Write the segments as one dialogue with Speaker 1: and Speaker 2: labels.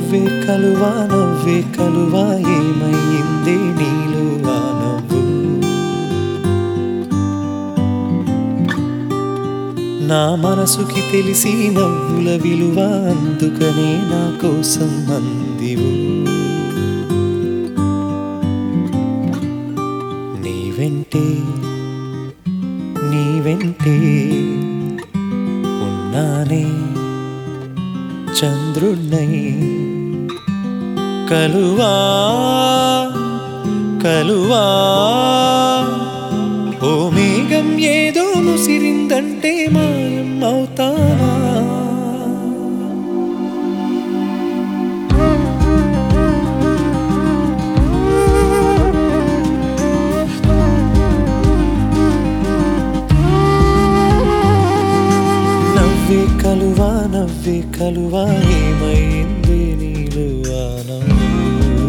Speaker 1: నవ్వే కలువా నవ్వే కలువా ఏమయ్యిందే నీలో ఆ నవ్వు నా మనసుకి తెలిసి నవ్వుల విలువ అందుకనే నా కోసం అందివు నీ వెంటే నీ వెంటే ఉన్నానే చంద్రుణ్ణై కలువా కలువా ఓ మేఘం ఏదో ముసిరిందంటే మాయం అవుతానా నవ్వే కలువా నవ్వే కలువా ఏమైంది నీలో ఆ నవ్వు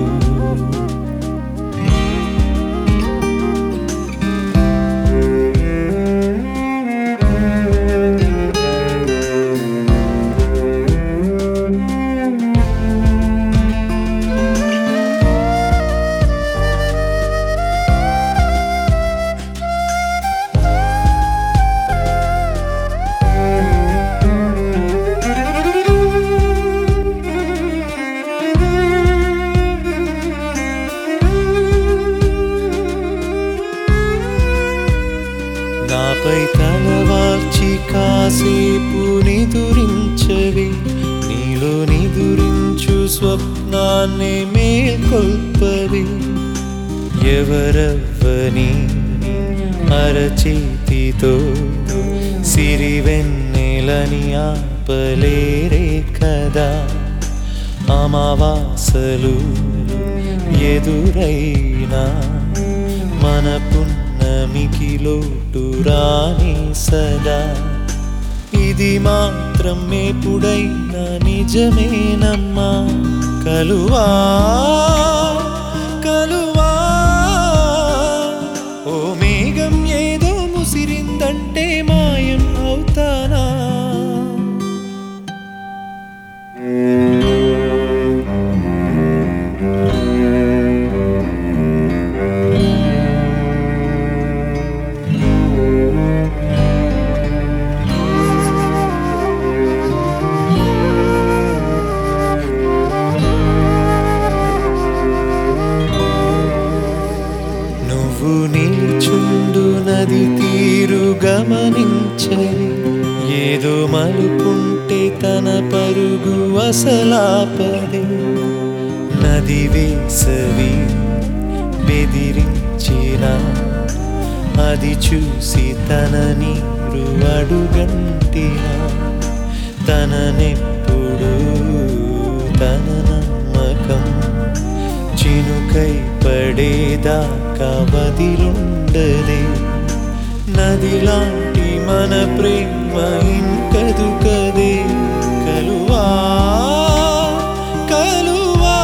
Speaker 1: నాపై తలవాల్చి కాసేపు నిదురించవి నీలో నిదురించు స్వప్నాన్ని మేల్కొల్పవి ఎవరవ్వని అరచేతితో సిరివెన్నెలని ఆపలేరే కదా అమావాసలు ఎదురైనా మన పున్నమికి లోటు రాని సదా ఇది మాత్రం ఎప్పుడైనా నిజమేనమ్మా కలువా కలువా ఓ మేఘం ఏదో ముసిరిందంటే మాయం అవుతానా నువ్వు నిల్చుండు నది తీరు గమనించవి ఏదో మలుపుంటే తన పరుగు అసలాపది నది వేసవి బెదిరించిన అది చూసి తన నీరు అడుగంటిన తననెప్పుడు తన నమ్మకం చినుకై పడేదాకా వదిలుండదే నదిలాంటి మన ప్రేమ ఇంకదు కదే కలువా కలువా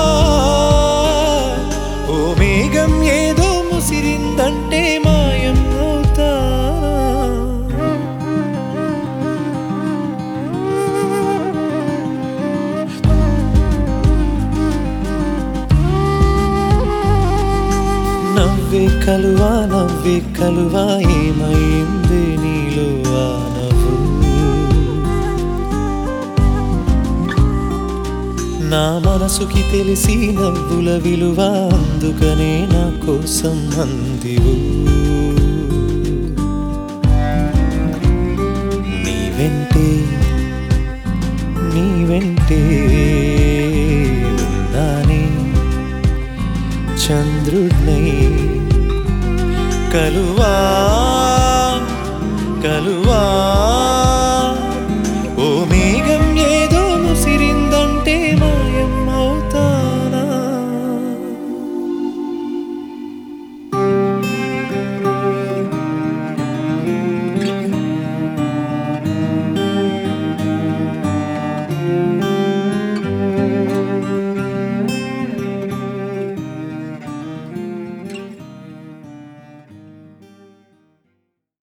Speaker 1: ఓ మేఘం ఏదో ముసిరిందంటే మాయం అవుతా నవ్వే కలువా నవ్వే కలువా ఏమైంది నీలో ఆ నవ్వు నా మనసుకి తెలిసి నవ్వుల విలువ అందుకనే నా కోసం అందివు నీ వెంటే నీ వెంటే ఉన్నానే చంద్రుడినై కలువా కలువా